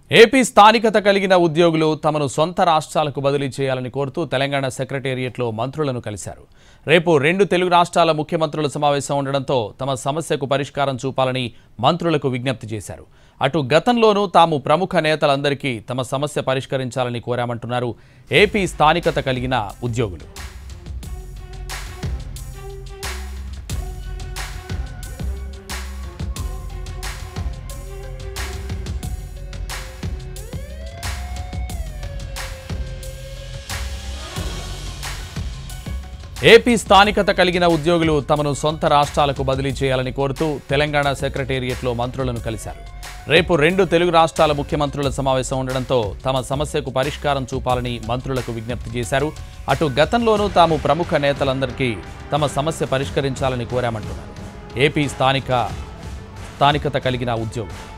AP స్థానికత కలిగిన ఉద్యోగులు తమను సొంత రాష్ట్రాలకు బదిలీ చేయాలని కోరుతూ తెలంగాణ సెక్రటేరియట్లో మంత్రులను కలిశారు రేపు రెండు తెలుగు రాష్ట్రాల ముఖ్యమంత్రుల సమావేశం ఉండడంతో తమ సమస్యకు పరిష్కారం చూపాలని మంత్రులకు విజ్ఞప్తి చేశారు అటు గతంలోనూ తాము ప్రముఖ నేతలందరికీ తమ సమస్య పరిష్కరించాలని కోరామంటున్నారు ఏపీ స్థానికత కలిగిన ఉద్యోగులు ఏపీ స్థానికత కలిగిన ఉద్యోగులు తమను సొంత రాష్ట్రాలకు బదిలీ చేయాలని కోరుతూ తెలంగాణ సెక్రటేరియట్లో మంత్రులను కలిశారు రేపు రెండు తెలుగు రాష్ట్రాల ముఖ్యమంత్రుల సమావేశం ఉండడంతో తమ సమస్యకు పరిష్కారం చూపాలని మంత్రులకు విజ్ఞప్తి చేశారు అటు గతంలోనూ తాము ప్రముఖ నేతలందరికీ తమ సమస్య పరిష్కరించాలని కోరామంటున్నారు ఏపీ స్థానిక స్థానికత కలిగిన ఉద్యోగులు